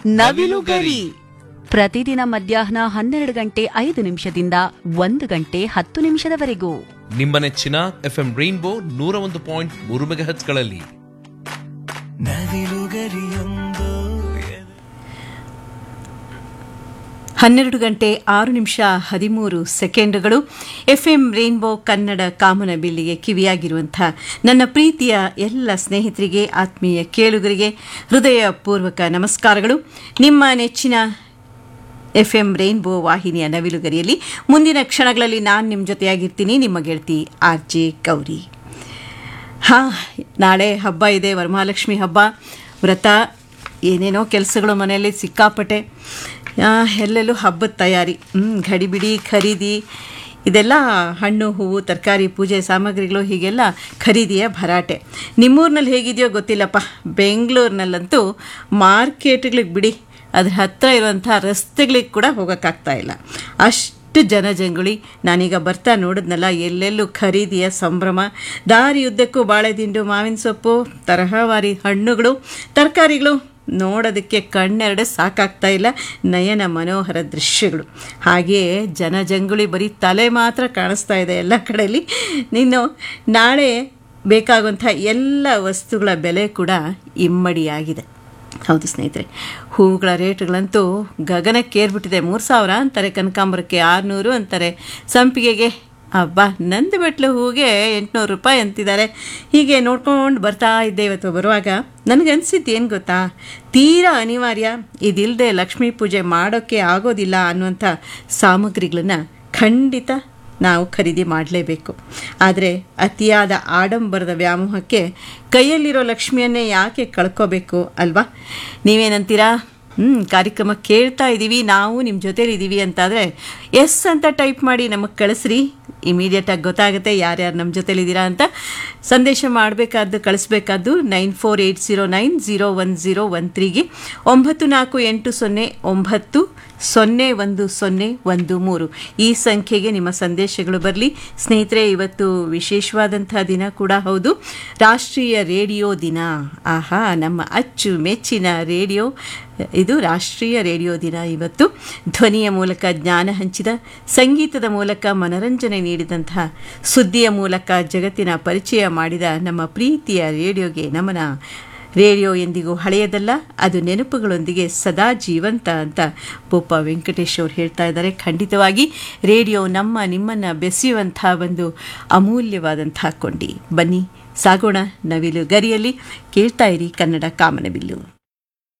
ನವಿಲುಗರಿ ಪ್ರತಿದಿನ ಮಧ್ಯಾಹ್ನ ಹನ್ನೆರಡು ಗಂಟೆ ಐದು ನಿಮಿಷದಿಂದ ಒಂದು ಗಂಟೆ ಹತ್ತು ನಿಮಿಷದವರೆಗೂ ನಿಮ್ಮ ನೆಚ್ಚಿನ ಎಫ್ಎಂ ರೈನ್ಬೋ ನೂರ ಒಂದು ಪಾಯಿಂಟ್ ಮೂರು ಮೆಗಾಹೆಚ್ಗಳಲ್ಲಿ ನವಿಲುಗರಿಯೊಂದು ಹನ್ನೆರಡು ಗಂಟೆ ಆರು ನಿಮಿಷ ಹದಿಮೂರು ಸೆಕೆಂಡುಗಳು ಎಫ್ ಎಂ ರೇನ್ಬೋ ಕನ್ನಡ ಕಾಮನ ಬಿಲ್ಲಿಗೆ ಕಿವಿಯಾಗಿರುವಂಥ ನನ್ನ ಪ್ರೀತಿಯ ಎಲ್ಲ ಸ್ನೇಹಿತರಿಗೆ ಆತ್ಮೀಯ ಕೇಳುಗರಿಗೆ ಹೃದಯಪೂರ್ವಕ ನಮಸ್ಕಾರಗಳು ನಿಮ್ಮ ನೆಚ್ಚಿನ ಎಫ್ ಎಂ ರೇನ್ಬೋ ವಾಹಿನಿಯ ನವಿಲುಗರಿಯಲ್ಲಿ ಮುಂದಿನ ಕ್ಷಣಗಳಲ್ಲಿ ನಾನು ನಿಮ್ಮ ಜೊತೆಯಾಗಿರ್ತೀನಿ ನಿಮ್ಮ ಗೆಳತಿ ಆರ್ ಜೆ ಗೌರಿ ಹಾಂ ನಾಳೆ ಹಬ್ಬ ಇದೆ ವರಮಹಾಲಕ್ಷ್ಮಿ ಹಬ್ಬ ವ್ರತ ಏನೇನೋ ಕೆಲಸಗಳು ಮನೆಯಲ್ಲಿ ಸಿಕ್ಕಾಪಟ್ಟೆ ಆ, ಎಲ್ಲೆಲ್ಲೂ ಹಬ್ಬದ ತಯಾರಿ ಹ್ಮ್, ಗಡಿಬಿಡಿ ಖರೀದಿ ಇದೆಲ್ಲ ಹಣ್ಣು ಹೂವು ತರಕಾರಿ ಪೂಜೆ ಸಾಮಗ್ರಿಗಳು ಹೀಗೆಲ್ಲ ಖರೀದಿಯ ಭರಾಟೆ ನಿಮ್ಮೂರಿನಲ್ಲಿ ಹೇಗಿದೆಯೋ ಗೊತ್ತಿಲ್ಲಪ್ಪ ಬೆಂಗಳೂರಿನಲ್ಲಂತೂ ಮಾರ್ಕೆಟ್ಗಳಿಗೆ ಬಿಡಿ ಅದ್ರ ಹತ್ತಿರ ಇರುವಂಥ ರಸ್ತೆಗಳಿಗೆ ಕೂಡ ಹೋಗೋಕ್ಕಾಗ್ತಾ ಇಲ್ಲ ಅಷ್ಟು ಜನಜಂಗುಳಿ ನಾನೀಗ ಬರ್ತಾ ನೋಡಿದ್ನಲ್ಲ ಎಲ್ಲೆಲ್ಲೂ ಖರೀದಿಯ ಸಂಭ್ರಮ ದಾರಿಯುದ್ದಕ್ಕೂ ಬಾಳೆದಿಂಡು ಮಾವಿನ ಸೊಪ್ಪು ತರಹವಾರಿ ಹಣ್ಣುಗಳು ತರಕಾರಿಗಳು ನೋಡೋದಕ್ಕೆ ಕಣ್ಣೆರಡು ಸಾಕಾಗ್ತಾ ಇಲ್ಲ ನಯನ ಮನೋಹರ ದೃಶ್ಯಗಳು ಹಾಗೆಯೇ ಜನಜಂಗುಳಿ ಬರೀ ತಲೆ ಮಾತ್ರ ಕಾಣಿಸ್ತಾ ಇದೆ ಎಲ್ಲ ಕಡೆಯಲ್ಲಿ ನೀನು ನಾಳೆ ಬೇಕಾಗುವಂಥ ಎಲ್ಲ ವಸ್ತುಗಳ ಬೆಲೆ ಕೂಡ ಇಮ್ಮಡಿಯಾಗಿದೆ ಹೌದು ಸ್ನೇಹಿತರೆ ಹೂವುಗಳ ರೇಟ್ಗಳಂತೂ ಗಗನಕ್ಕೇರ್ಬಿಟ್ಟಿದೆ ಮೂರು ಸಾವಿರ ಅಂತಾರೆ ಕನಕಾಂಬರಕ್ಕೆ ಆರುನೂರು ಅಂತಾರೆ ಸಂಪಿಗೆಗೆ ಅಬ್ಬಾ ನಂದು ಬೆಟ್ಲು ಹೂಗೆ ಎಂಟುನೂರು ರೂಪಾಯಿ ಅಂತಿದ್ದಾರೆ ಹೀಗೆ ನೋಡ್ಕೊಂಡು ಬರ್ತಾ ಇದ್ದೆ ಇವತ್ತು ಬರುವಾಗ ನನಗನ್ಸಿದ್ದು ಏನು ಗೊತ್ತಾ ತೀರಾ ಅನಿವಾರ್ಯ ಇದಿಲ್ಲದೆ ಲಕ್ಷ್ಮೀ ಪೂಜೆ ಮಾಡೋಕ್ಕೆ ಆಗೋದಿಲ್ಲ ಅನ್ನುವಂಥ ಸಾಮಗ್ರಿಗಳನ್ನ ಖಂಡಿತ ನಾವು ಖರೀದಿ ಮಾಡಲೇಬೇಕು ಆದರೆ ಅತಿಯಾದ ಆಡಂಬರದ ವ್ಯಾಮೋಹಕ್ಕೆ ಕೈಯಲ್ಲಿರೋ ಲಕ್ಷ್ಮಿಯನ್ನೇ ಯಾಕೆ ಕಳ್ಕೋಬೇಕು ಅಲ್ವಾ ನೀವೇನಂತೀರಾ ಹ್ಞೂ ಕಾರ್ಯಕ್ರಮ ಕೇಳ್ತಾ ಇದ್ದೀವಿ ನಾವು ನಿಮ್ಮ ಜೊತೆಲಿದ್ದೀವಿ ಅಂತಾದರೆ ಎಸ್ ಅಂತ ಟೈಪ್ ಮಾಡಿ ನಮಗೆ ಕಳಿಸ್ರಿ ಇಮಿಡಿಯೇಟಾಗಿ ಗೊತ್ತಾಗುತ್ತೆ ಯಾರ್ಯಾರು ನಮ್ಮ ಜೊತೆಲಿದ್ದೀರಾ ಅಂತ ಸಂದೇಶ ಮಾಡಬೇಕಾದ್ದು ಕಳಿಸ್ಬೇಕಾದ್ದು nine four eight zero nine zero one zero one ತ್ರೀಗೆ ಒಂಬತ್ತು ನಾಲ್ಕು ಎಂಟು ಸೊನ್ನೆ ಒಂಬತ್ತು ಸೊನ್ನೆ ಒಂದು ಸೊನ್ನೆ ಒಂದು ಮೂರು ಈ ಸಂಖ್ಯೆಗೆ ನಿಮ್ಮ ಸಂದೇಶಗಳು ಬರಲಿ ಸ್ನೇಹಿತರೆ ಇವತ್ತು ವಿಶೇಷವಾದಂಥ ದಿನ ಕೂಡ ಹೌದು ರಾಷ್ಟ್ರೀಯ ರೇಡಿಯೋ ದಿನ ಆಹಾ ನಮ್ಮ ಅಚ್ಚು ಮೆಚ್ಚಿನ ರೇಡಿಯೋ ಇದು ರಾಷ್ಟ್ರೀಯ ರೇಡಿಯೋ ದಿನ ಇವತ್ತು ಧ್ವನಿಯ ಮೂಲಕ ಜ್ಞಾನ ಹಂಚಿದ ಸಂಗೀತದ ಮೂಲಕ ಮನರಂಜನೆ ನೀಡಿದಂತಹ ಸುದ್ದಿಯ ಮೂಲಕ ಜಗತ್ತಿನ ಪರಿಚಯ ಮಾಡಿದ ನಮ್ಮ ಪ್ರೀತಿಯ ರೇಡಿಯೋಗೆ ನಮನ ರೇಡಿಯೋ ಎಂದಿಗೂ ಹಳೆಯದಲ್ಲ ಅದು ನೆನಪುಗಳೊಂದಿಗೆ ಸದಾ ಜೀವಂತ ಅಂತ ಬೋಪ ವೆಂಕಟೇಶ್ ಅವರು ಹೇಳ್ತಾ ಇದ್ದಾರೆ ಖಂಡಿತವಾಗಿ ರೇಡಿಯೋ ನಮ್ಮ ನಿಮ್ಮನ್ನು ಬೆಸೆಯುವಂಥ ಒಂದು ಅಮೂಲ್ಯವಾದಂಥ ಕೊಂಡಿ ಬನ್ನಿ ಸಾಗೋಣ ನವಿಲು ಗರಿಯಲ್ಲಿ ಕೇಳ್ತಾ ಇರಿ ಕನ್ನಡ ಕಾಮನಬಿಲ್ಲು